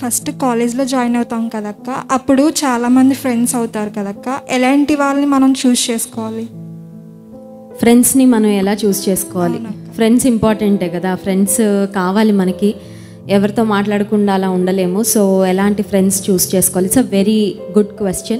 First కాలేజ్లో join అవుతాం కదక్క అప్పుడు చాలామంది ఫ్రెండ్స్ అవుతారు కదక్క ఎలాంటి వాళ్ళని మనం చూస్ చేసుకోవాలి ఫ్రెండ్స్ని మనం ఎలా చూస్ చేసుకోవాలి ఫ్రెండ్స్ ఇంపార్టెంటే కదా ఫ్రెండ్స్ కావాలి మనకి ఎవరితో మాట్లాడకుండా అలా ఉండలేము సో ఎలాంటి ఫ్రెండ్స్ చూస్ చేసుకోవాలి it's a very good question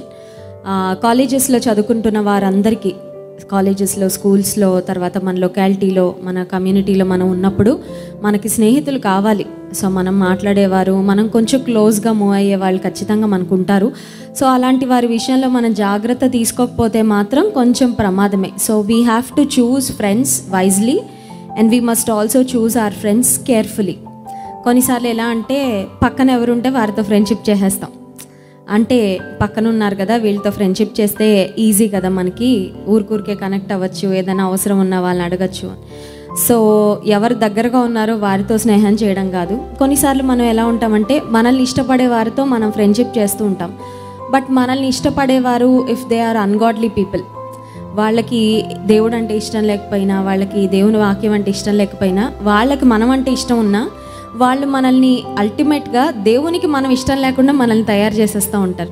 కాలేజెస్లో చదువుకుంటున్న వారందరికీ కాలేజెస్లో స్కూల్స్లో తర్వాత మన లొకాలిటీలో మన కమ్యూనిటీలో మనం ఉన్నప్పుడు మనకి స్నేహితులు కావాలి సో మనం మాట్లాడేవారు మనం కొంచెం క్లోజ్గా మూవ్ అయ్యే వాళ్ళు ఖచ్చితంగా మనకు ఉంటారు సో అలాంటి వారి విషయంలో మనం జాగ్రత్త తీసుకోకపోతే మాత్రం కొంచెం ప్రమాదమే so we have to choose friends wisely and we must also choose our friends carefully కొన్నిసార్లు ఎలా అంటే పక్కన ఎవరుంటే వారితో ఫ్రెండ్షిప్ చేసేస్తాం అంటే పక్కన ఉన్నారు కదా వీళ్ళతో ఫ్రెండ్షిప్ చేస్తే ఈజీ కదా మనకి ఊరికూరికే కనెక్ట్ అవ్వచ్చు ఏదైనా అవసరం ఉన్న వాళ్ళని అడగచ్చు సో ఎవరు దగ్గరగా ఉన్నారో వారితో స్నేహం చేయడం కాదు కొన్నిసార్లు మనం ఎలా ఉంటామంటే మనల్ని ఇష్టపడే వారితో మనం ఫ్రెండ్షిప్ చేస్తూ ఉంటాం బట్ మనల్ని ఇష్టపడేవారు if they are ungodly people వాళ్ళకి దేవుడు అంటే ఇష్టం లేకపోయినా వాళ్ళకి దేవుని వాక్యం అంటే ఇష్టం లేకపోయినా వాళ్ళకి మనం అంటే ఇష్టం ఉన్నా వాళ్ళు మనల్ని అల్టిమేట్గా దేవునికి మనం ఇష్టం లేకుండా మనల్ని తయారు చేసేస్తూ ఉంటారు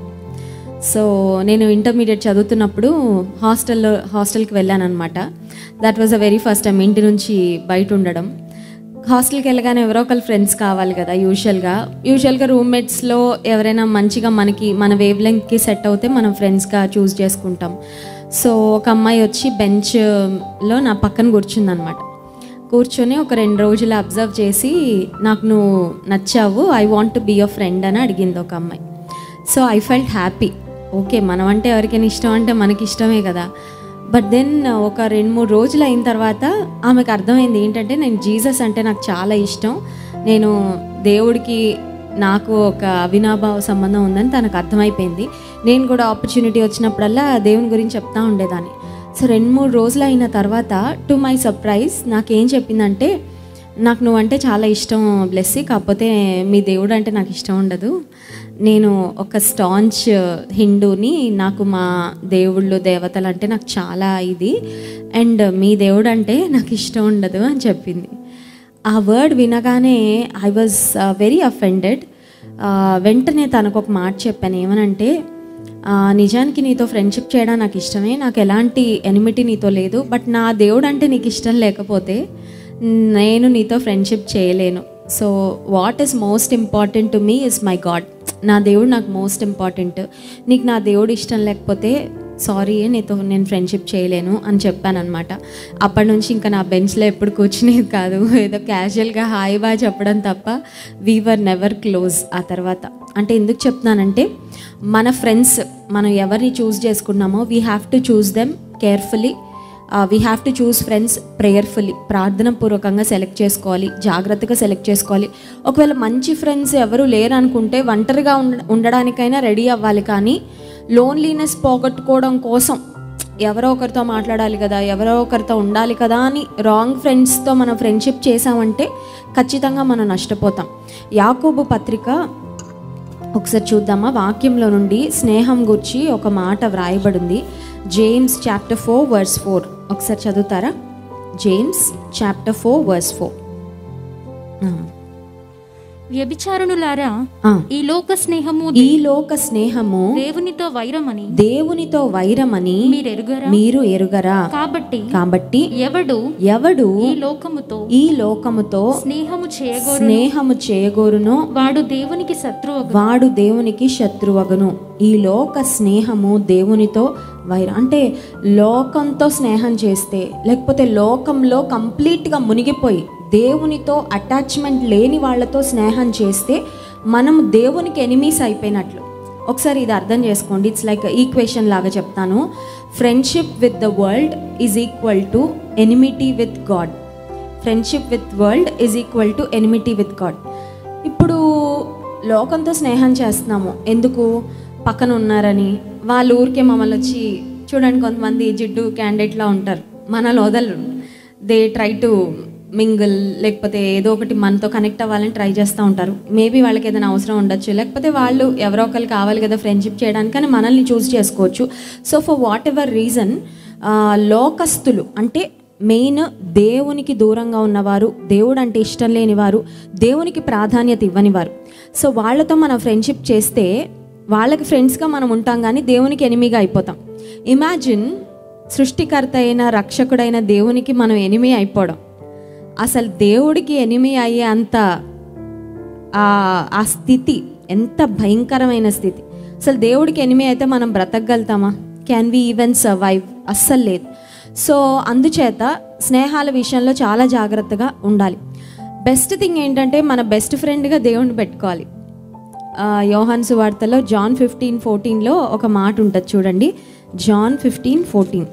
సో నేను ఇంటర్మీడియట్ చదువుతున్నప్పుడు హాస్టల్లో హాస్టల్కి వెళ్ళాను అనమాట that was a very first time ఇంటి నుంచి బయట ఉండడం హాస్టల్కి వెళ్ళగానే ఎవరో ఒకరు ఫ్రెండ్స్ కావాలి కదా యూజువల్గా యూజువల్గా రూమ్మేట్స్లో ఎవరైనా మంచిగా మనకి మన వేవ్ లెంగ్త్కి సెట్ అవుతే మనం ఫ్రెండ్స్గా చూస్ చేసుకుంటాం సో ఒక అమ్మాయి వచ్చి బెంచ్లో నా పక్కన కూర్చుందనమాట కూర్చొని ఒక రెండు రోజులు అబ్జర్వ్ చేసి నాకు నువ్వు నచ్చావు I want to be your friend అని అడిగింది ఒక అమ్మాయి so I felt happy okay మనం అంటే ఎవరికైనా ఇష్టం అంటే మనకి ఇష్టమే కదా బట్ దెన్ ఒక రెండు మూడు రోజులు అయిన తర్వాత ఆమెకు అర్థమైంది ఏంటంటే నేను జీసస్ అంటే నాకు చాలా ఇష్టం నేను దేవుడికి నాకు ఒక అవినాభావ సంబంధం ఉందని తనకు అర్థమైపోయింది నేను కూడా ఆపర్చునిటీ వచ్చినప్పుడల్లా దేవుని గురించి చెప్తా ఉండేదాన్ని సో రెండు మూడు రోజులు అయిన తర్వాత టు మై సర్ప్రైజ్ నాకేం చెప్పిందంటే నాకు నువ్వంటే చాలా ఇష్టం బ్లెస్సి కాకపోతే మీ దేవుడు అంటే నాకు ఇష్టం ఉండదు నేను ఒక స్టాంచ్ హిందూని నాకు మా దేవుళ్ళు దేవతలు అంటే నాకు చాలా ఇది అండ్ మీ దేవుడు అంటే నాకు ఇష్టం ఉండదు అని చెప్పింది ఆ వర్డ్ వినగానే ఐ వాజ్ వెరీ అఫెండెడ్ వెంటనే తనకు ఒక మాట చెప్పాను ఏమనంటే ఆ, నిజానికి నీతో ఫ్రెండ్షిప్ చేయడం నాకు ఇష్టమే నాకు ఎలాంటి ఎనిమిటీ నీతో లేదు బట్ నా దేవుడు అంటే నీకు ఇష్టం లేకపోతే నేను నీతో ఫ్రెండ్షిప్ చేయలేను so what is most important to me is my God నా దేవుడు నాకు మోస్ట్ ఇంపార్టెంట్ నీకు నా దేవుడు ఇష్టం లేకపోతే సారీ నీతో నేను ఫ్రెండ్షిప్ చేయలేను అని చెప్పాను అనమాట అప్పటి నుంచి ఇంకా నా బెంచ్లో ఎప్పుడు కూర్చునేది కాదు ఏదో క్యాజువల్గా హాయ్ బాయ్ చెప్పడం తప్ప వీ వర్ నెవర్ క్లోజ్ ఆ తర్వాత అంటే ఎందుకు చెప్తున్నానంటే మన ఫ్రెండ్స్ మనం ఎవరిని చూస్ చేసుకున్నామో we have to choose them carefully we have to choose friends prayerfully ప్రార్థన పూర్వకంగా సెలెక్ట్ చేసుకోవాలి జాగ్రత్తగా సెలెక్ట్ చేసుకోవాలి ఒకవేళ మంచి ఫ్రెండ్స్ ఎవరు లేరు అనుకుంటే ఒంటరిగా ఉండ ఉండడానికైనా రెడీ అవ్వాలి కానీ లోన్లీనెస్ పోగొట్టుకోవడం కోసం ఎవరో ఒకరితో మాట్లాడాలి కదా ఎవరో ఒకరితో ఉండాలి కదా అని రాంగ్ ఫ్రెండ్స్తో మనం ఫ్రెండ్షిప్ చేసామంటే ఖచ్చితంగా మనం నష్టపోతాం యాకోబు పత్రిక ఒకసారి చూద్దామా వాక్యంలో నుండి స్నేహం గురించి ఒక మాట వ్రాయబడింది James chapter four verse four ఒకసారి చదువుతారా James chapter four verse four వ్యభిచారణులారా ఆ. ఈ లోక స్నేహము ఈ లోక స్నేహము దేవునితో వైరమని దేవునితో వైరమని మీరు ఎరుగరా మీరు ఎరుగరా కాబట్టి కాబట్టి ఎవడు ఎవడు ఈ లోకముతో ఈ లోకముతో స్నేహము చేయగోరు స్నేహము చేయగోరునో వాడు దేవునికి శత్రువు వాడు దేవునికి శత్రువగును ఈ లోక స్నేహము దేవునితో వైర అంటే లోకంతో స్నేహం చేస్తే లేకపోతే లోకంలో కంప్లీట్గా మునిగిపోయి దేవునితో అటాచ్మెంట్ లేని వాళ్ళతో స్నేహం చేస్తే మనం దేవునికి ఎనిమీస్ అయిపోయినట్లు ఒకసారి ఇది అర్థం చేసుకోండి ఇట్స్ లైక్ ఈక్వేషన్ లాగా చెప్తాను friendship with the world is equal to enmity with God friendship with world is equal to enmity with God ఇప్పుడు లోకంతో స్నేహం చేస్తున్నాము ఎందుకు పక్కన ఉన్నారని వాళ్ళ ఊరికే మమ్మల్ని వచ్చి చూడండి కొంతమంది జిడ్డు క్యాండిడేట్లా ఉంటారు మనల్ని వదలరు దే ట్రై టు మింగిల్ లేకపోతే ఏదో ఒకటి మనతో కనెక్ట్ అవ్వాలని ట్రై చేస్తూ ఉంటారు మేబీ వాళ్ళకి ఏదైనా అవసరం ఉండొచ్చు లేకపోతే వాళ్ళు ఎవరో ఒకరు కావాలి కదా ఫ్రెండ్షిప్ చేయడానికి కానీ మనల్ని చూస్ చేసుకోవచ్చు so for whatever reason లోకస్తులు అంటే మెయిన్ దేవునికి దూరంగా ఉన్నవారు దేవుడు అంటే ఇష్టం లేనివారు దేవునికి ప్రాధాన్యత ఇవ్వనివారు సో వాళ్ళతో మనం ఫ్రెండ్షిప్ చేస్తే వాళ్ళకి ఫ్రెండ్స్గా మనం ఉంటాం కానీ దేవునికి ఎనిమిగా అయిపోతాం ఇమాజిన్ సృష్టికర్త అయిన రక్షకుడైన దేవునికి మనం ఎనిమి అయిపోవడం అసలు దేవుడికి ఎనిమి అయ్యే అంత ఆ ఆ స్థితి ఎంత భయంకరమైన స్థితి అసలు దేవుడికి ఎనిమి అయితే మనం బ్రతకగలుగుతామా క్యాన్ వి ఈవెన్ సర్వైవ్ అస్సలు లేదు సో అందుచేత స్నేహాల విషయంలో చాలా జాగ్రత్తగా ఉండాలి బెస్ట్ థింగ్ ఏంటంటే మన బెస్ట్ ఫ్రెండ్గా దేవుడిని పెట్టుకోవాలి ఆ, యోహాన్ సువార్తలో జాన్ ఫిఫ్టీన్ ఫోర్టీన్లో ఒక మాట ఉంటుంది చూడండి జాన్ ఫిఫ్టీన్ ఫోర్టీన్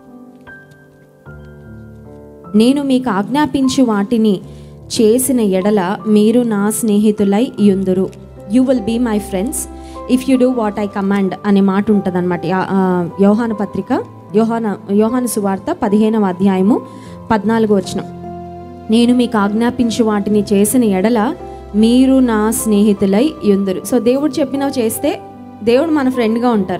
నేను మీకు ఆజ్ఞాపించు వాటిని చేసిన ఎడల మీరు నా స్నేహితులై యుందురు you will be my friends if you do what I command అనే మాట ఉంటుంది అనమాట యోహాన పత్రిక యోహాన యోహాన సువార్త పదిహేనవ అధ్యాయము పద్నాలుగు వచనం నేను మీకు ఆజ్ఞాపించు వాటిని చేసిన ఎడల మీరు నా స్నేహితులై యుందురు సో దేవుడు చెప్పినవి చేస్తే దేవుడు మన ఫ్రెండ్గా ఉంటారు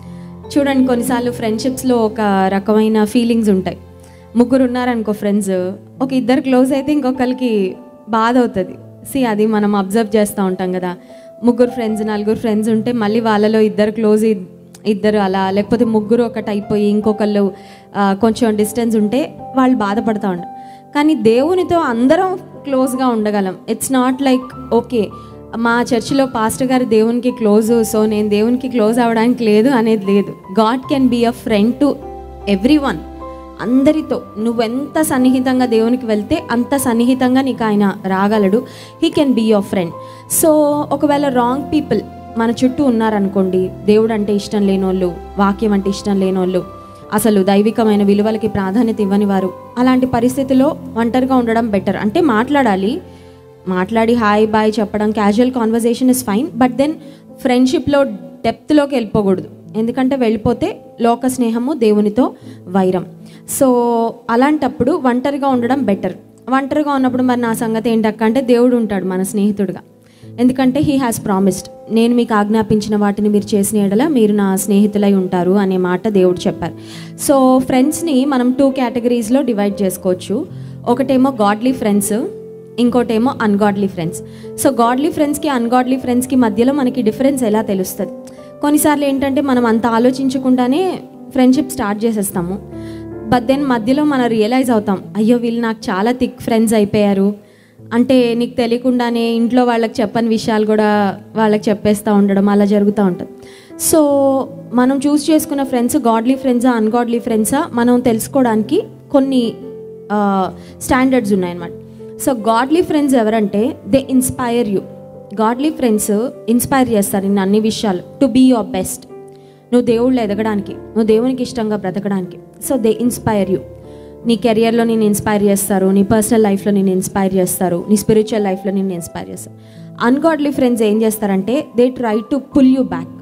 చూడండి కొన్నిసార్లు ఫ్రెండ్షిప్స్లో ఒక రకమైన ఫీలింగ్స్ ఉంటాయి ముగ్గురు ఉన్నారనుకో ఫ్రెండ్స్ ఒక ఇద్దరు క్లోజ్ అయితే ఇంకొకరికి బాధ అవుతుంది సి అది మనం అబ్జర్వ్ చేస్తూ ఉంటాం కదా ముగ్గురు ఫ్రెండ్స్ నలుగురు ఫ్రెండ్స్ ఉంటే మళ్ళీ వాళ్ళలో ఇద్దరు క్లోజ్ ఇద్దరు అలా లేకపోతే ముగ్గురు ఒకటి అయిపోయి ఇంకొకళ్ళు ఆ, కొంచెం డిస్టెన్స్ ఉంటే వాళ్ళు బాధపడతా ఉంటారు కానీ దేవునితో అందరం క్లోజ్గా ఉండగలం ఇట్స్ నాట్ లైక్ ఓకే మా చర్చిలో పాస్టర్ గారు దేవునికి క్లోజ్ సో నేను దేవునికి క్లోజ్ అవ్వడానికి లేదు అనేది లేదు God can be a friend to everyone అందరితో నువ్వెంత సన్నిహితంగా దేవునికి వెళ్తే అంత సన్నిహితంగా నీకు ఆయన రాగలడు he can be your friend so ఒకవేళ రాంగ్ పీపుల్ మన చుట్టూ ఉన్నారనుకోండి దేవుడు అంటే ఇష్టం లేనోళ్ళు వాక్యం అంటే ఇష్టం లేనోళ్ళు అసలు దైవికమైన విలువలకి ప్రాధాన్యత ఇవ్వని వారు అలాంటి పరిస్థితిలో ఒంటరిగా ఉండడం బెటర్ అంటే మాట్లాడాలి మాట్లాడి హాయ్ బాయ్ చెప్పడం casual conversation is fine but then ఫ్రెండ్షిప్లో డెప్త్లోకి వెళ్ళిపోకూడదు ఎందుకంటే వెళ్ళిపోతే లోక స్నేహము దేవునితో వైరం సో అలాంటప్పుడు ఒంటరిగా ఉండడం బెటర్ ఒంటరిగా ఉన్నప్పుడు మరి నా సంగతి ఏంటక్క అంటే దేవుడు ఉంటాడు మన స్నేహితుడుగా ఎందుకంటే హీ హ్యాస్ ప్రామిస్డ్ నేను మీకు ఆజ్ఞాపించిన వాటిని మీరు చేసిన ఎడల మీరు నా స్నేహితులై ఉంటారు అనే మాట దేవుడు చెప్పారు సో ఫ్రెండ్స్ని మనం టూ కేటగిరీస్లో డివైడ్ చేసుకోవచ్చు ఒకటేమో గాడ్లీ ఫ్రెండ్స్ ఇంకోటేమో అన్గాడ్లీ ఫ్రెండ్స్ సో గాడ్లీ ఫ్రెండ్స్కి అన్గాడ్లీ ఫ్రెండ్స్కి మధ్యలో మనకి డిఫరెన్స్ ఎలా తెలుస్తుంది కొన్నిసార్లు ఏంటంటే మనం అంత ఆలోచించకుండానే ఫ్రెండ్షిప్ స్టార్ట్ చేసేస్తాము బట్ దెన్ మధ్యలో మనం రియలైజ్ అవుతాం అయ్యో వీళ్ళు నాకు చాలా థిక్ ఫ్రెండ్స్ అయిపోయారు అంటే నీకు తెలియకుండానే ఇంట్లో వాళ్ళకి చెప్పని విషయాలు కూడా వాళ్ళకి చెప్పేస్తూ ఉండడం అలా జరుగుతూ ఉంటుంది సో మనం చూస్ చేసుకున్న ఫ్రెండ్స్ గాడ్లీ ఫ్రెండ్సా అన్గాడ్లీ ఫ్రెండ్సా మనం తెలుసుకోవడానికి కొన్ని స్టాండర్డ్స్ ఉన్నాయన్నమాట సో గాడ్లీ ఫ్రెండ్స్ ఎవరంటే they inspire you godly friends inspire చేస్తారు నిన్ను అన్ని విషయాలు టు బీ యువర్ బెస్ట్ నువ్వు దేవుళ్ళు ఎదగడానికి నువ్వు దేవునికి ఇష్టంగా బ్రతకడానికి సో దే ఇన్స్పైర్ యూ నీ కెరియర్లో నేను ఇన్స్పైర్ చేస్తారు నీ పర్సనల్ లైఫ్లో నేను ఇన్స్పైర్ చేస్తారు నీ స్పిరిచువల్ లైఫ్లో నేను ఇన్స్పైర్ చేస్తారు అన్గాడ్లీ ఫ్రెండ్స్ ఏం చేస్తారంటే they try to pull you back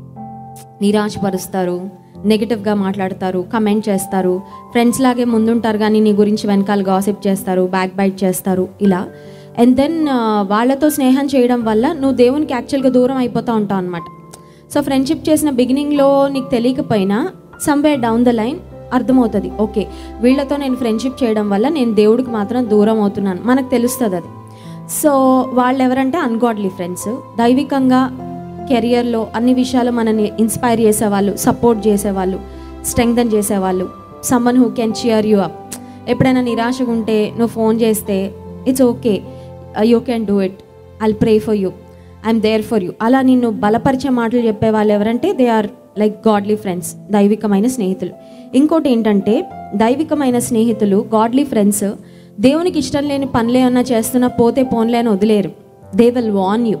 నిరాశపరుస్తారు నెగిటివ్గా మాట్లాడతారు కమెంట్ చేస్తారు ఫ్రెండ్స్ లాగే ముందుంటారు కానీ నీ గురించి వెనకాల గాసిప్ చేస్తారు బ్యాక్ బైట్ చేస్తారు ఇలా అండ్ దెన్ వాళ్ళతో స్నేహం చేయడం వల్ల నువ్వు దేవునికి యాక్చువల్గా దూరం అయిపోతూ ఉంటావు అనమాట సో ఫ్రెండ్షిప్ చేసిన బిగినింగ్లో నీకు తెలియకపోయినా సమ్వేర్ డౌన్ ద లైన్ అర్థమవుతుంది ఓకే వీళ్ళతో నేను ఫ్రెండ్షిప్ చేయడం వల్ల నేను దేవుడికి మాత్రం దూరం అవుతున్నాను మనకు తెలుస్తుంది అది సో వాళ్ళు ఎవరంటే అన్గాడ్లీ ఫ్రెండ్స్ దైవికంగా కెరియర్లో అన్ని విషయాలు మనని ఇన్స్పైర్ చేసేవాళ్ళు సపోర్ట్ చేసేవాళ్ళు స్ట్రెంగ్థన్ చేసేవాళ్ళు someone who can cheer you up ఎప్పుడైనా నిరాశగా ఉంటే నువ్వు ఫోన్ చేస్తే it's okay you can do it I'll pray for you I'm there for you అలా నిన్ను బలపరిచే మాటలు చెప్పే వాళ్ళు ఎవరంటే they are like godly friends దైవికమైన స్నేహితులు ఇంకోటి ఏంటంటే దైవికమైన స్నేహితులు గాడ్లీ ఫ్రెండ్స్ దేవునికి ఇష్టం లేని పనులు ఏమన్నా చేస్తున్నా పోతే పోన్లే అని వదిలేరు దే విల్ వాన్ యూ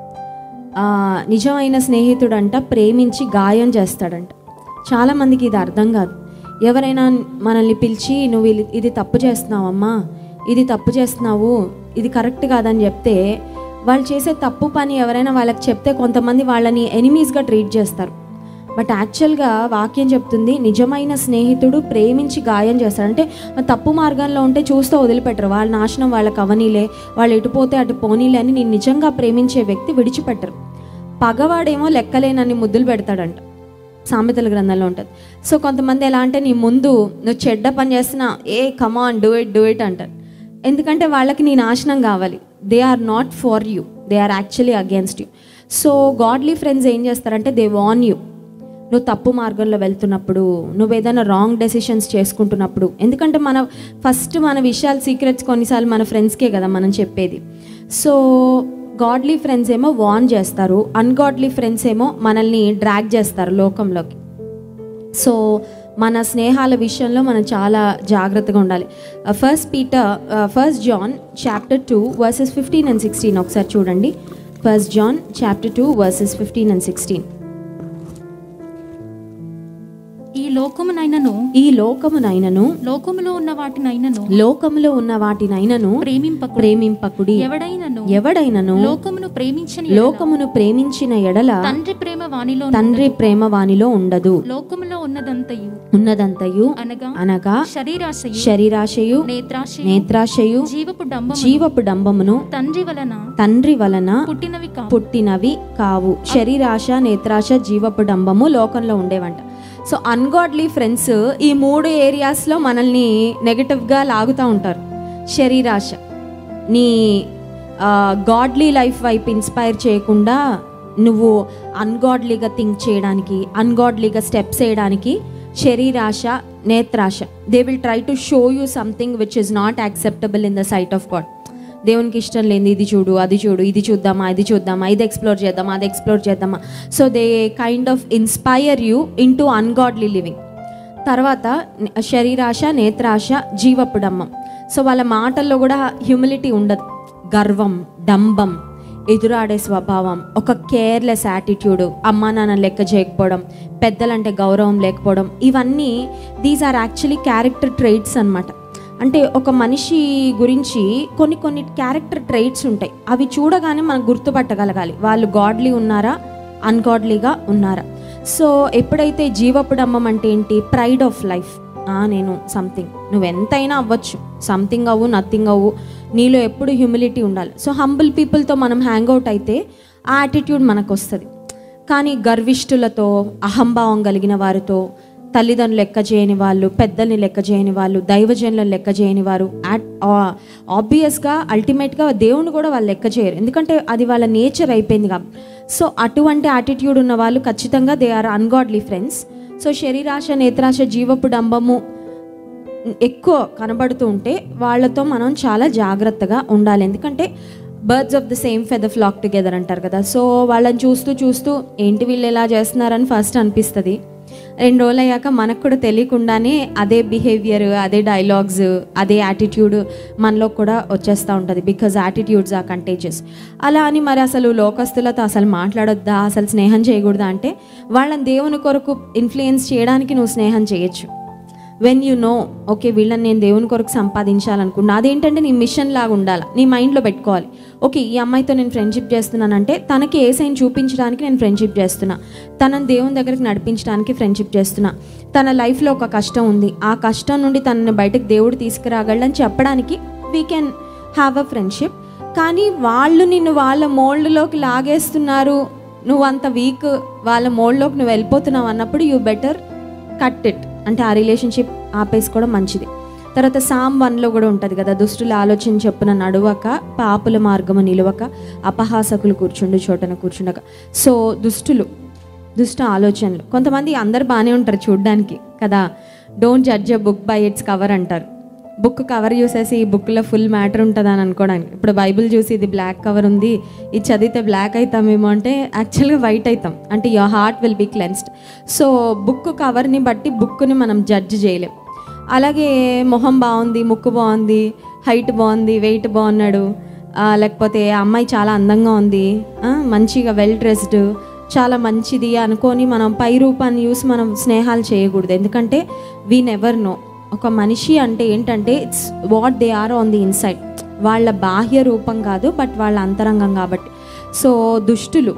ఆ, నిజమైన స్నేహితుడంట ప్రేమించి గాయం చేస్తాడంట చాలామందికి ఇది అర్థం కాదు ఎవరైనా మనల్ని పిలిచి నువ్వు ఇది- ఇది తప్పు చేస్తున్నావమ్మా ఇది తప్పు చేస్తున్నావు ఇది కరెక్ట్ కాదని చెప్తే వాళ్ళు చేసే తప్పు పని ఎవరైనా వాళ్ళకి చెప్తే కొంతమంది వాళ్ళని ఎనిమీస్గా ట్రీట్ చేస్తారు బట్ యాక్చువల్గా వాక్యం చెప్తుంది నిజమైన స్నేహితుడు ప్రేమించి గాయం చేస్తాడు అంటే తప్పు మార్గంలో ఉంటే చూస్తూ వదిలిపెట్టరు వాళ్ళ నాశనం వాళ్ళకి అవనీలే వాళ్ళు ఎటు పోతే అటు పోనీలే అని నేను నిజంగా ప్రేమించే వ్యక్తి విడిచిపెట్టరు పగవాడేమో లెక్కలేనన్ని ముద్దులు పెడతాడంట సామెతల గ్రంథంలో ఉంటుంది సో కొంతమంది ఎలా అంటే నీ ముందు నువ్వు చెడ్డ పని చేస్తున్నా ఏ come on do it do it అంటారు ఎందుకంటే వాళ్ళకి నీ నాశనం కావాలి they are not for you they are actually against you so godly friends ఏం చేస్తారంటే దే వాన్ యూ నువ్వు తప్పు మార్గంలో వెళ్తున్నప్పుడు నువ్వు ఏదైనా రాంగ్ డెసిషన్స్ చేసుకుంటున్నప్పుడు ఎందుకంటే మన ఫస్ట్ మన విషయాలు సీక్రెట్స్ కొన్నిసార్లు మన ఫ్రెండ్స్కే కదా మనం చెప్పేది సో గాడ్లీ ఫ్రెండ్స్ ఏమో వార్న్ చేస్తారు అన్గాడ్లీ ఫ్రెండ్స్ ఏమో మనల్ని డ్రాగ్ చేస్తారు లోకంలోకి సో మన స్నేహాల విషయంలో మనం చాలా జాగ్రత్తగా ఉండాలి first Peter first John chapter two verses fifteen and sixteen ఒకసారి చూడండి first John chapter two verses fifteen and sixteen ఈ లోకమునైనను ఈ లోకమునైనను లోకములో ఉన్న వాటినైనను లోకములో ఉన్న వాటినైనను ప్రేమింపకు ప్రేమింపకుడి ఎవడైనను ఎవడైనను లోకమును ప్రేమించని లోకమును ప్రేమించిన ఎడల తండ్రి ప్రేమ వానిలో తండ్రి ప్రేమ వానిలో ఉండదు లోకములో ఉన్నదంతయు ఉన్నదంతయు అనగా అనగా శరీరాశయు శరీరాశయు నేత్రాశయు నేత్రాశయు జీవపు డంబము జీవపు డంబమును తండ్రి వలన తండ్రి వలన పుట్టినవి కావు పుట్టినవి కావు శరీరాశ నేత్రాశ జీవపు డంబము లోకంలో ఉండేవంట సో అన్గాడ్లీ ఫ్రెండ్స్ ఈ మూడు ఏరియాస్లో మనల్ని నెగటివ్గా లాగుతూ ఉంటారు శరీరాశ నీ గాడ్లీ లైఫ్ వైపు ఇన్స్పైర్ చేయకుండా నువ్వు అన్గాడ్లీగా థింక్ చేయడానికి అన్గాడ్లీగా స్టెప్స్ వేయడానికి శరీరాశ నేత్రాశ they will try to show you something which is not acceptable in the sight of God దేవునికి ఇష్టం లేని ఇది చూడు అది చూడు ఇది చూద్దామా ఇది చూద్దామా ఇది ఎక్స్ప్లోర్ చేద్దామా అది ఎక్స్ప్లోర్ చేద్దామా so they kind of inspire you into ungodly living తర్వాత న- శరీరాశ నేత్రాశ జీవపు డమ్మం సో వాళ్ళ మాటల్లో కూడా హ్యూమిలిటీ ఉండదు గర్వం డంబం ఎదురాడే స్వభావం ఒక కేర్లెస్ యాటిట్యూడ్ అమ్మా నాన్న లెక్క చేయకపోవడం పెద్దలంటే గౌరవం లేకపోవడం ఇవన్నీ these are actually character traits అన్నమాట అంటే ఒక మనిషి గురించి కొన్ని కొన్ని క్యారెక్టర్ ట్రైట్స్ ఉంటాయి అవి చూడగానే మనం గుర్తుపట్టగలగాలి వాళ్ళు గాడ్లీ ఉన్నారా అన్గాడ్లీగా ఉన్నారా సో ఎప్పుడైతే జీవపుడమ్మం అంటే ఏంటి ప్రైడ్ ఆఫ్ లైఫ్ నేను సంథింగ్ నువ్వు ఎంతైనా అవ్వచ్చు సంథింగ్ అవ్వు నథింగ్ అవ్వు నీలో ఎప్పుడు హ్యూమిలిటీ ఉండాలి సో హంబుల్ పీపుల్తో మనం హ్యాంగ్ అవుట్ అయితే ఆ యాటిట్యూడ్ మనకు వస్తుంది కానీ గర్విష్ఠులతో అహంభావం కలిగిన వారితో తల్లిదండ్రులు లెక్క చేయని వాళ్ళు పెద్దల్ని లెక్క చేయని వాళ్ళు దైవజనులను లెక్క చేయని వారు ఆబ్వియస్గా అల్టిమేట్గా దేవుని కూడా వాళ్ళు లెక్క చేయరు ఎందుకంటే అది వాళ్ళ నేచర్ అయిపోయింది కాబట్టి సో అటువంటి యాటిట్యూడ్ ఉన్న వాళ్ళు ఖచ్చితంగా they are ungodly friends so శరీరాశ నేత్రాశ జీవపు డంబము ఎక్కువ కనబడుతూ ఉంటే వాళ్ళతో మనం చాలా జాగ్రత్తగా ఉండాలి ఎందుకంటే birds of the same feather flock together అంటారు కదా సో వాళ్ళని చూస్తూ చూస్తూ ఏంటి వీళ్ళు ఎలా చేస్తున్నారని ఫస్ట్ అనిపిస్తుంది రెండు రోజులు అయ్యాక మనకు కూడా తెలియకుండానే అదే బిహేవియర్ అదే డైలాగ్స్ అదే యాటిట్యూడ్ మనలో కూడా వచ్చేస్తూ ఉంటుంది బికాజ్ యాటిట్యూడ్స్ ఆ కంటేజెస్ అలా అని మరి అసలు లోకస్తులతో అసలు మాట్లాడొద్దా అసలు స్నేహం చేయకూడదా అంటే వాళ్ళని దేవుని కొరకు ఇన్ఫ్లుయెన్స్ చేయడానికి నువ్వు స్నేహం చేయొచ్చు వెన్ యు నో ఓకే వీళ్ళని నేను దేవుని కొరకు సంపాదించాలనుకున్నా అదేంటంటే నీ మిషన్ లాగా ఉండాలి నీ మైండ్లో పెట్టుకోవాలి ఓకే ఈ అమ్మాయితో నేను ఫ్రెండ్షిప్ చేస్తున్నానంటే తనకి ఏ సైన్ చూపించడానికి నేను ఫ్రెండ్షిప్ చేస్తున్నా తనని దేవుని దగ్గరికి నడిపించడానికి ఫ్రెండ్షిప్ చేస్తున్నా తన లైఫ్లో ఒక కష్టం ఉంది ఆ కష్టం నుండి తనని బయటకు దేవుడు తీసుకురాగలడని చెప్పడానికి we can have a friendship కానీ వాళ్ళు నిన్ను వాళ్ళ మోల్డ్లోకి లాగేస్తున్నారు నువ్వు అంత వీక్ వాళ్ళ మోల్డ్లోకి నువ్వు వెళ్ళిపోతున్నావు అన్నప్పుడు యూ బెటర్ కట్ ఇట్ అంటే ఆ రిలేషన్షిప్ ఆపేసుకోవడం మంచిది తర్వాత సామ్ వన్లో కూడా ఉంటుంది కదా దుష్టుల ఆలోచన చెప్పున నడువక పాపుల మార్గము నిలవక అపహాసకులు కూర్చుండు చోటన కూర్చుండక సో దుష్టులు దుష్ట ఆలోచనలు కొంతమంది అందరు బాగానే ఉంటారు చూడ్డానికి కదా don't judge a book by its cover అంటారు బుక్ కవర్ చూసేసి ఈ బుక్లో ఫుల్ మ్యాటర్ ఉంటుంది అని అనుకోవడానికి ఇప్పుడు బైబిల్ చూసి ఇది బ్లాక్ కవర్ ఉంది ఇది చదివితే బ్లాక్ అవుతామేమో అంటే యాక్చువల్గా వైట్ అవుతాం అంటే your heart will be cleansed so book కవర్ని బట్టి బుక్ని మనం జడ్జ్ చేయలేం అలాగే మొహం బాగుంది ముక్కు బాగుంది హైట్ బాగుంది వెయిట్ బాగున్నాడు ఆ, లేకపోతే ఆ అమ్మాయి చాలా అందంగా ఉంది ఆ, మంచిగా వెల్ డ్రెస్డ్ చాలా మంచిది అనుకొని మనం పై రూపాన్ని చూసి మనం స్నేహాలు చేయకూడదు ఎందుకంటే వీ నెవర్ నో ఒక మనిషి అంటే ఏంటంటే it's what they are on the inside వాళ్ళ బాహ్య రూపం కాదు బట్ వాళ్ళ అంతరంగం కాబట్టి సో దుష్టులు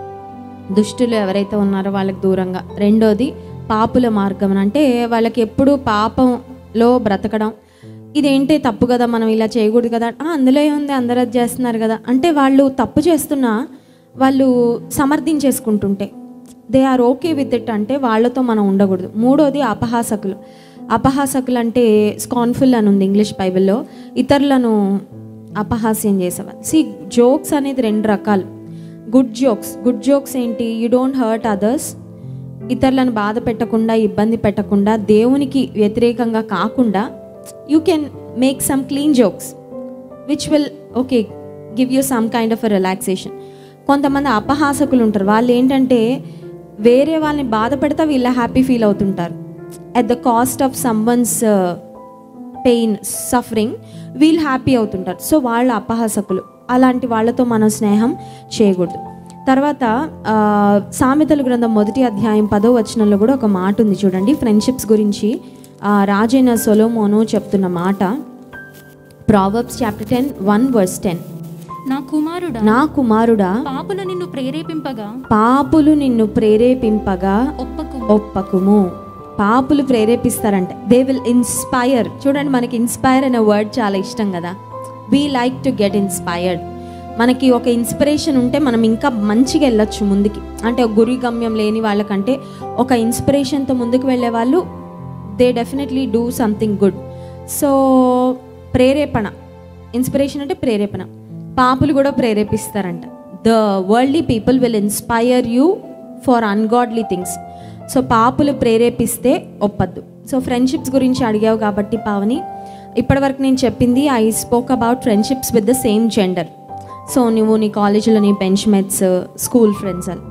దుష్టులు ఎవరైతే ఉన్నారో వాళ్ళకి దూరంగా రెండోది పాపుల మార్గం అంటే వాళ్ళకి ఎప్పుడు పాపంలో బ్రతకడం ఇదేంటి తప్పు కదా మనం ఇలా చేయకూడదు కదా "ఆ, అందులో ఏముంది అందరూ అది చేస్తున్నారు కదా అంటే వాళ్ళు తప్పు చేస్తున్నా వాళ్ళు సమర్థించేసుకుంటుంటే they are okay with it అంటే వాళ్ళతో మనం ఉండకూడదు మూడోది అపహాసకులు అపహాసకులు అంటే స్కాన్ఫుల్ అని ఉంది ఇంగ్లీష్ బైబిల్లో ఇతరులను అపహాస్యం చేసేవాళ్ళు సి జోక్స్ అనేది రెండు రకాలు గుడ్ జోక్స్ గుడ్ జోక్స్ ఏంటి యూ డోంట్ హర్ట్ అదర్స్ ఇతరులను బాధ పెట్టకుండా ఇబ్బంది పెట్టకుండా దేవునికి వ్యతిరేకంగా కాకుండా you can make some clean jokes which will okay give you some kind of a relaxation కొంతమంది అపహాసకులు ఉంటారు వాళ్ళు ఏంటంటే వేరే వాళ్ళని బాధ పెడతా వీళ్ళ హ్యాపీ ఫీల్ అవుతుంటారు at the cost of someone's pain suffering వీళ్ళు హ్యాపీ అవుతుంటారు సో వాళ్ళ అపహాసకులు అలాంటి వాళ్ళతో మనం స్నేహం చేయకూడదు తర్వాత ఆ, సామెతల గ్రంథం మొదటి అధ్యాయం పదో వచనంలో కూడా ఒక మాట ఉంది చూడండి ఫ్రెండ్షిప్స్ గురించి ఆ, రాజైన సొలోమోను చెప్తున్న మాట Proverbs chapter ten one verse ten నా కుమారుడా నా కుమారుడా పాపులు నిన్ను ప్రేరేపింపగా పాపులు నిన్ను ప్రేరేపింపగా ఒప్పకు ఒప్పకుము పాపులు ప్రేరేపిస్తారంట దే విల్ ఇన్స్పైర్ చూడండి మనకి ఇన్స్పైర్ అనే వర్డ్ చాలా ఇష్టం కదా we like to get inspired మనకి ఒక ఇన్స్పిరేషన్ ఉంటే మనం ఇంకా మంచిగా వెళ్ళొచ్చు ముందుకి అంటే ఒక గురి గమ్యం లేని వాళ్ళకంటే ఒక ఇన్స్పిరేషన్తో ముందుకు వెళ్ళే వాళ్ళు they definitely do something good so ప్రేరేపణ ఇన్స్పిరేషన్ అంటే ప్రేరేపణ పాపులు కూడా ప్రేరేపిస్తారంట the worldly people will inspire you for ungodly things so పాపులు ప్రేరేపిస్తే ఒప్పద్దు సో ఫ్రెండ్షిప్స్ గురించి అడిగావు కాబట్టి పావని ఇప్పటివరకు నేను చెప్పింది I spoke about friendships with the same gender so నువ్వు నీ కాలేజీలో నీ బెంచ్ మెట్స్ స్కూల్ ఫ్రెండ్స్ అని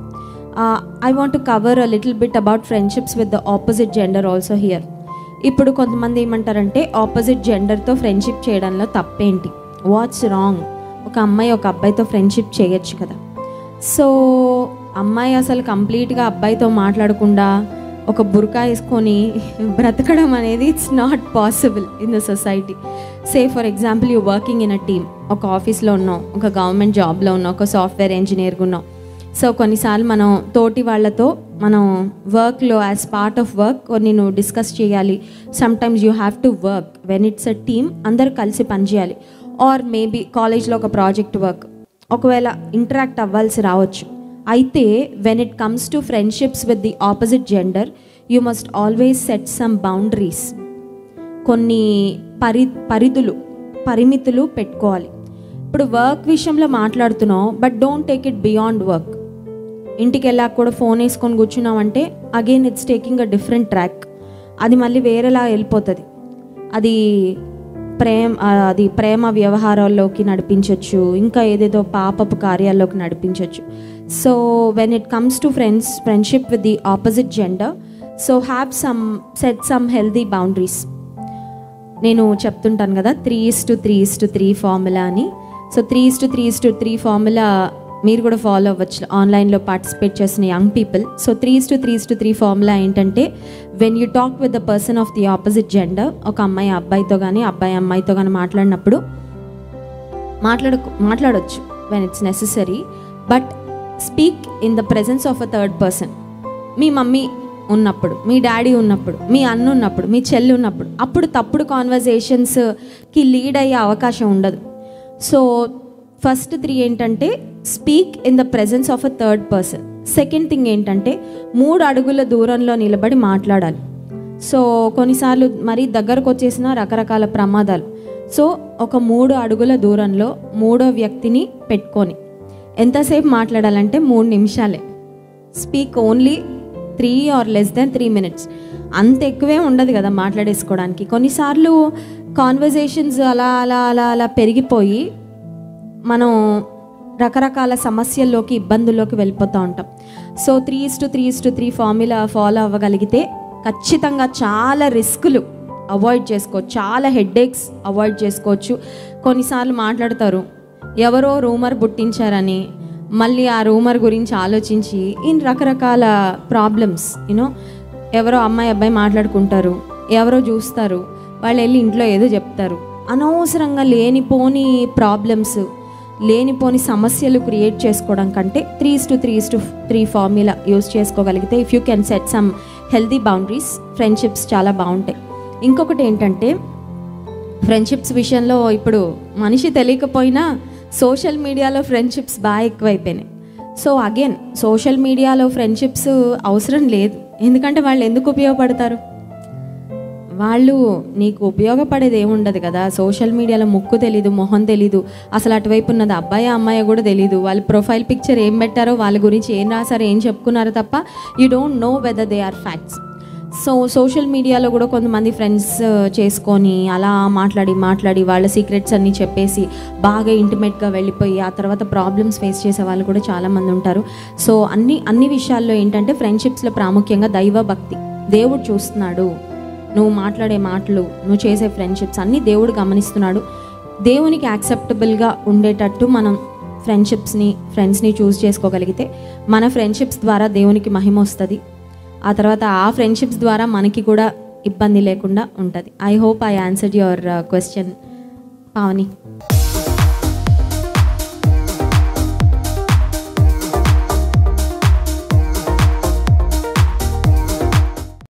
I want to cover a little bit about friendships with the opposite gender also here ఇప్పుడు కొంతమంది ఏమంటారంటే ఆపోజిట్ జెండర్తో ఫ్రెండ్షిప్ చేయడంలో తప్పేంటి వాట్స్ రాంగ్ ఒక అమ్మాయి ఒక అబ్బాయితో ఫ్రెండ్షిప్ చేయొచ్చు కదా సో అమ్మాయి అసలు కంప్లీట్గా అబ్బాయితో మాట్లాడకుండా ఒక బురకా వేసుకొని బ్రతకడం అనేది it's not possible in the society say for example you working in a team ఒక ఆఫీస్లో ఉన్నావు ఒక గవర్నమెంట్ జాబ్లో ఉన్నావు ఒక సాఫ్ట్వేర్ ఇంజనీర్గా ఉన్నావు సో కొన్నిసార్లు మనం తోటి వాళ్ళతో మనం వర్క్లో యాజ్ పార్ట్ ఆఫ్ వర్క్ కొన్ని నువ్వు డిస్కస్ చేయాలి sometimes you have to work when it's a team అందరు కలిసి పనిచేయాలి ఆర్ మేబీ కాలేజ్లో ఒక ప్రాజెక్ట్ వర్క్ ఒకవేళ ఇంటరాక్ట్ అవ్వాల్సి రావచ్చు అయితే when it comes to friendships with the opposite gender you must always set some boundaries కొన్ని పరి పరిధులు పరిమితులు పెట్టుకోవాలి ఇప్పుడు వర్క్ విషయంలో మాట్లాడుతున్నావు but don't take it beyond work ఇంటికి వెళ్ళాక కూడా ఫోన్ వేసుకొని కూర్చున్నావు అంటే again it's taking a different track అది మళ్ళీ వేరేలా వెళ్ళిపోతుంది అది ప్రేమ ఆ, అది ప్రేమ వ్యవహారాల్లోకి నడిపించవచ్చు ఇంకా ఏదేదో పాపపు కార్యాల్లోకి నడిపించవచ్చు so when it comes to friends friendship with the opposite gender so have some set some healthy boundaries నేను చెప్తుంటాను కదా three is to three is to three formula అని so three is to three is to three formula మీరు కూడా follow అవ్వచ్చు ఆన్లైన్లో participate చేసిన young people so three is to three is to three formula ఏంటంటే when you talk with the person of the opposite gender ఒక అమ్మాయి అబ్బాయితో కానీ అబ్బాయి అమ్మాయితో కానీ మాట్లాడినప్పుడు మాట్లాడ మాట్లాడొచ్చు when it's necessary but speak in the presence of a third person మీ మమ్మీ ఉన్నప్పుడు మీ డాడీ ఉన్నప్పుడు మీ అన్న ఉన్నప్పుడు మీ చెల్లి ఉన్నప్పుడు అప్పుడు తప్పుడు కాన్వర్జేషన్స్కి లీడ్ అయ్యే అవకాశం ఉండదు సో ఫస్ట్ త్రీ ఏంటంటే speak in the presence of a third person second thing ఏంటంటే మూడు అడుగుల దూరంలో నిలబడి మాట్లాడాలి సో కొన్నిసార్లు మరీ దగ్గరకు వచ్చేసిన రకరకాల ప్రమాదాలు సో ఒక మూడు అడుగుల దూరంలో మూడో వ్యక్తిని పెట్టుకొని ఎంతసేపు మాట్లాడాలంటే మూడు నిమిషాలే speak only three or less than three minutes అంత ఎక్కువే ఉండదు కదా మాట్లాడేసుకోవడానికి కొన్నిసార్లు కాన్వర్జేషన్స్ అలా అలా అలా అలా పెరిగిపోయి మనం రకరకాల సమస్యల్లోకి ఇబ్బందుల్లోకి వెళ్ళిపోతూ ఉంటాం so three is to three is to three formula follow అవ్వగలిగితే ఖచ్చితంగా చాలా రిస్కులు అవాయిడ్ చేసుకోవచ్చు చాలా హెడ్ఏక్స్ అవాయిడ్ చేసుకోవచ్చు కొన్నిసార్లు మాట్లాడతారు ఎవరో రూమర్ పుట్టించారని మళ్ళీ ఆ రూమర్ గురించి ఆలోచించి ఇన్ రకరకాల ప్రాబ్లమ్స్ యూనో ఎవరో అమ్మాయి అబ్బాయి మాట్లాడుకుంటారు ఎవరో చూస్తారు వాళ్ళు వెళ్ళి ఇంట్లో ఏదో చెప్తారు అనవసరంగా లేనిపోని ప్రాబ్లమ్స్ లేనిపోని సమస్యలు క్రియేట్ చేసుకోవడం కంటే three to three to three formula use చేసుకోగలిగితే if you can set some healthy boundaries friendships చాలా బాగుంటాయి ఇంకొకటి ఏంటంటే ఫ్రెండ్షిప్స్ విషయంలో ఇప్పుడు మనిషి తెలియకపోయినా సోషల్ మీడియాలో ఫ్రెండ్షిప్స్ బాగా ఎక్కువైపోయినాయి సో అగైన్ సోషల్ మీడియాలో ఫ్రెండ్షిప్స్ అవసరం లేదు ఎందుకంటే వాళ్ళు ఎందుకు ఉపయోగపడతారు వాళ్ళు నీకు ఉపయోగపడేది ఏముండదు కదా సోషల్ మీడియాలో ముక్కు తెలీదు మొహం తెలీదు అసలు అటువైపు ఉన్నది అబ్బాయి అమ్మాయి కూడా తెలీదు వాళ్ళ ప్రొఫైల్ పిక్చర్ ఏం పెట్టారో వాళ్ళ గురించి ఏం రాశారో ఏం చెప్పుకున్నారో తప్ప you don't know whether they are facts so social మీడియాలో కూడా కొంతమంది ఫ్రెండ్స్ చేసుకొని అలా మాట్లాడి మాట్లాడి వాళ్ళ సీక్రెట్స్ అన్నీ చెప్పేసి బాగా ఇంటిమేట్గా వెళ్ళిపోయి ఆ తర్వాత ప్రాబ్లమ్స్ ఫేస్ చేసే వాళ్ళు కూడా చాలామంది ఉంటారు సో అన్ని అన్ని విషయాల్లో ఏంటంటే ఫ్రెండ్షిప్స్లో ప్రాముఖ్యంగా దైవ భక్తి దేవుడు చూస్తున్నాడు నువ్వు మాట్లాడే మాటలు నువ్వు చేసే ఫ్రెండ్షిప్స్ అన్నీ దేవుడు గమనిస్తున్నాడు దేవునికి యాక్సెప్టబుల్గా ఉండేటట్టు మనం ఫ్రెండ్షిప్స్ని ఫ్రెండ్స్ని చూస్ చేసుకోగలిగితే మన ఫ్రెండ్షిప్స్ ద్వారా దేవునికి మహిమ వస్తుంది ఆ తర్వాత ఆ ఫ్రెండ్షిప్స్ ద్వారా మనకి కూడా ఇబ్బంది లేకుండా ఉంటుంది I hope I answered your question Pavani